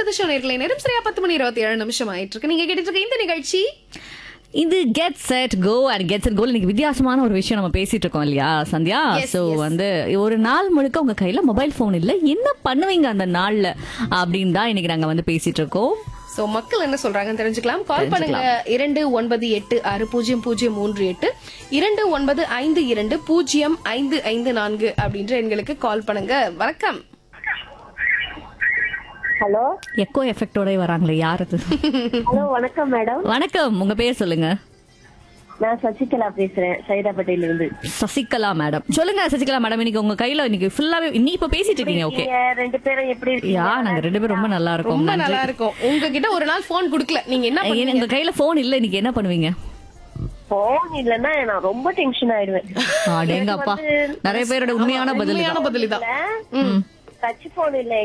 இது ஷோ நேர்களை நேரம் சரியா பத்து மணி இருபத்தி ஏழு நிமிஷம் ஆயிட்டு இருக்கு நீங்க கேட்டுட்டு இருக்க இந்த நிகழ்ச்சி இது get set go and get set goal இன்னைக்கு வித்தியாசமான ஒரு விஷயம் நம்ம பேசிட்டு இருக்கோம் இல்லையா சந்தியா Yes, சோ yes. வந்து ஒரு நாள் முழுக்க உங்க கையில மொபைல் போன் இல்ல என்ன பண்ணுவீங்க அந்த நாள்ல அப்படின்னு தான் இன்னைக்கு நாங்க வந்து பேசிட்டு இருக்கோம் சோ மக்கள் என்ன சொல்றாங்கன்னு தெரிஞ்சுக்கலாம் கால் பண்ணுங்க இரண்டு ஒன்பது எட்டு ஆறு பூஜ்ஜியம் பூஜ்ஜியம் மூன்று எட்டு இரண்டு ஒன்பது ஐந்து இரண்டு பூஜ்ஜியம் ஐந்து ஐந்து நான்கு அப்படின்ற எண்களுக்கு கால் பண்ணுங்க வணக்கம் ஹலோ எக்கோ எஃபெக்டோட வராங்களே யார் அது ஹலோ வணக்கம் மேடம் வணக்கம் உங்க பேர் சொல்லுங்க நான் சசிகலா பேசுறேன் சைதாப்பேட்டையில இருந்து சசிகலா மேடம் சொல்லுங்க சசிகலா மேடம் இன்னைக்கு உங்க கையில இன்னைக்கு ஃபுல்லாவே நீ இப்ப பேசிட்டு இருக்கீங்க ஓகே நீங்க ரெண்டு பேரும் எப்படி இருக்கீங்க யா நாங்க ரெண்டு பேரும் ரொம்ப நல்லா இருக்கோம் ரொம்ப நன்றி. நல்லா இருக்கும் உங்ககிட்ட ஒரு நாள் போன் கொடுக்கல நீங்க என்ன ஏன் பண்ணுவீங்க உங்க கையில போன் இல்ல இன்னைக்கு என்ன பண்ணுவீங்க போன் இல்லன்னா நான் ரொம்ப டென்ஷன் ஆயிடுவேன் அடேங்கப்பா நிறைய பேரோட உண்மையான பதில் உண்மையான பதில் தான் டச் போன் இல்ல